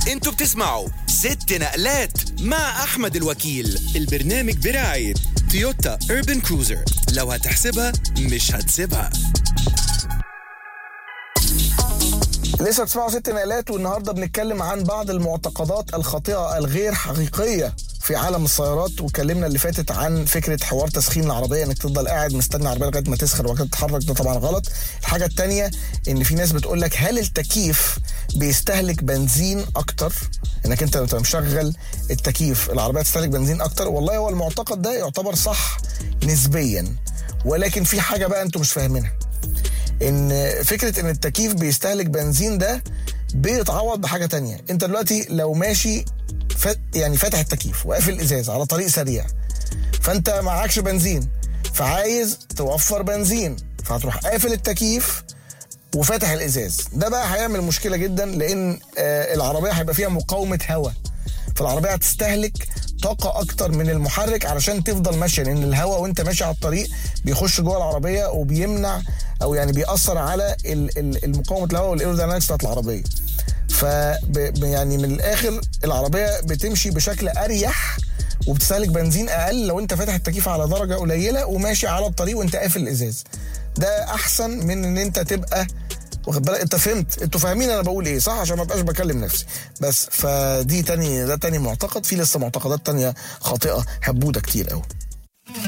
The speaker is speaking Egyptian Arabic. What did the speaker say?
انتوا بتسمعوا ست نقلات مع احمد الوكيل البرنامج برعاية تويوتا اوربن كروزر لو هتحسبها مش هتسيبها لسه بتسمعوا ست نقلات والنهارده بنتكلم عن بعض المعتقدات الخاطئه الغير حقيقيه في عالم السيارات واتكلمنا اللي فاتت عن فكره حوار تسخين العربيه انك تفضل قاعد مستني العربيه لغايه ما تسخن وبعد كده تتحرك ده طبعا غلط الحاجه الثانيه ان في ناس بتقول لك هل التكييف بيستهلك بنزين اكتر انك انت انت مشغل التكييف العربيه تستهلك بنزين اكتر والله هو المعتقد ده يعتبر صح نسبيا ولكن في حاجه بقى انتوا مش فاهمينها ان فكره ان التكييف بيستهلك بنزين ده بيتعوض بحاجه تانية انت دلوقتي لو ماشي فت يعني فاتح التكييف وقافل الازاز على طريق سريع فانت معكش بنزين فعايز توفر بنزين فهتروح قافل التكييف وفاتح الازاز ده بقى هيعمل مشكله جدا لان آه العربيه هيبقى فيها مقاومه هواء فالعربيه هتستهلك طاقة أكتر من المحرك علشان تفضل ماشية لأن الهواء وأنت ماشي على الطريق بيخش جوه العربية وبيمنع أو يعني بيأثر على ال- ال- المقاومة الهواء والإيروداينامكس بتاعت العربية. ف يعني من الآخر العربية بتمشي بشكل أريح وبتستهلك بنزين أقل لو أنت فاتح التكييف على درجة قليلة وماشي على الطريق وأنت قافل الإزاز. ده أحسن من إن أنت تبقى واخد بالك انت فهمت انتوا فاهمين انا بقول ايه صح عشان ما ابقاش بكلم نفسي بس فدي تاني ده تاني معتقد في لسه معتقدات تانية خاطئه هبوده كتير قوي